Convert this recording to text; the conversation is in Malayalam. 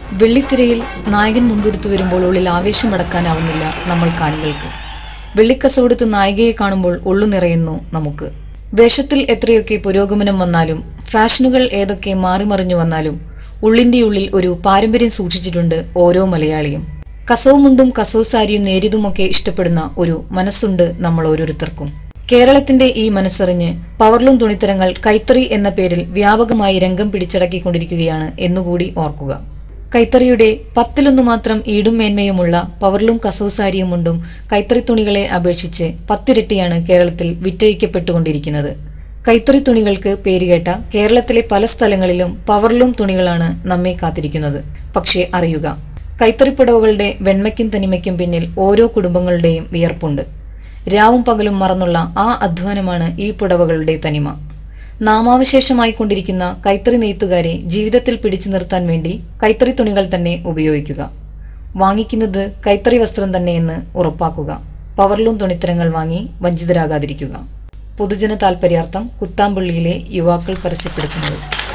വെള്ളിത്തിരയിൽ നായകൻ മുണ്ടെടുത്തു വരുമ്പോൾ ഉള്ളിൽ ആവേശം അടക്കാനാവുന്നില്ല നമ്മൾ കാണികൾക്ക് വെള്ളിക്കസവെടുത്ത് നായികയെ കാണുമ്പോൾ ഉള്ളു നിറയുന്നു നമുക്ക് വേഷത്തിൽ എത്രയൊക്കെ പുരോഗമനം വന്നാലും ഫാഷനുകൾ ഏതൊക്കെ മാറിമറിഞ്ഞു വന്നാലും ഉള്ളിന്റെ ഉള്ളിൽ ഒരു പാരമ്പര്യം സൂക്ഷിച്ചിട്ടുണ്ട് ഓരോ മലയാളിയും കസവ് മുണ്ടും കസവ് സാരിയും നേരിയതുമൊക്കെ ഇഷ്ടപ്പെടുന്ന ഒരു മനസ്സുണ്ട് നമ്മൾ ഓരോരുത്തർക്കും കേരളത്തിന്റെ ഈ മനസ്സറിഞ്ഞ് പവർലൂം തുണിത്തരങ്ങൾ കൈത്തറി എന്ന പേരിൽ വ്യാപകമായി രംഗം പിടിച്ചടക്കിക്കൊണ്ടിരിക്കുകയാണ് എന്നുകൂടി ഓർക്കുക കൈത്തറിയുടെ പത്തിലൊന്നു മാത്രം ഈടും മേന്മയുമുള്ള പവർലൂം കസവ് സാരിയും മുണ്ടും കൈത്തറി തുണികളെ അപേക്ഷിച്ച് പത്തിരട്ടിയാണ് കേരളത്തിൽ വിറ്റഴിക്കപ്പെട്ടുകൊണ്ടിരിക്കുന്നത് കൈത്തറി തുണികൾക്ക് പേരുകേട്ട കേരളത്തിലെ പല സ്ഥലങ്ങളിലും പവർലൂം തുണികളാണ് നമ്മെ കാത്തിരിക്കുന്നത് പക്ഷേ അറിയുക കൈത്തറിപ്പുടവകളുടെ വെണ്മയ്ക്കും തനിമയ്ക്കും പിന്നിൽ ഓരോ കുടുംബങ്ങളുടെയും വിയർപ്പുണ്ട് രാവും പകലും മറന്നുള്ള ആ അധ്വാനമാണ് ഈ പുടവകളുടെ തനിമ നാമാവശേഷമായി കൊണ്ടിരിക്കുന്ന കൈത്തറി നെയ്ത്തുകാരെ ജീവിതത്തിൽ പിടിച്ചു നിർത്താൻ വേണ്ടി കൈത്തറി തുണികൾ തന്നെ ഉപയോഗിക്കുക വാങ്ങിക്കുന്നത് കൈത്തറി വസ്ത്രം തന്നെയെന്ന് ഉറപ്പാക്കുക പവർലൂം തുണിത്തരങ്ങൾ വാങ്ങി വഞ്ചിതരാകാതിരിക്കുക പൊതുജന താൽപര്യാർത്ഥം കുത്താമ്പള്ളിയിലെ യുവാക്കൾ പരസ്യപ്പെടുത്തുന്നത്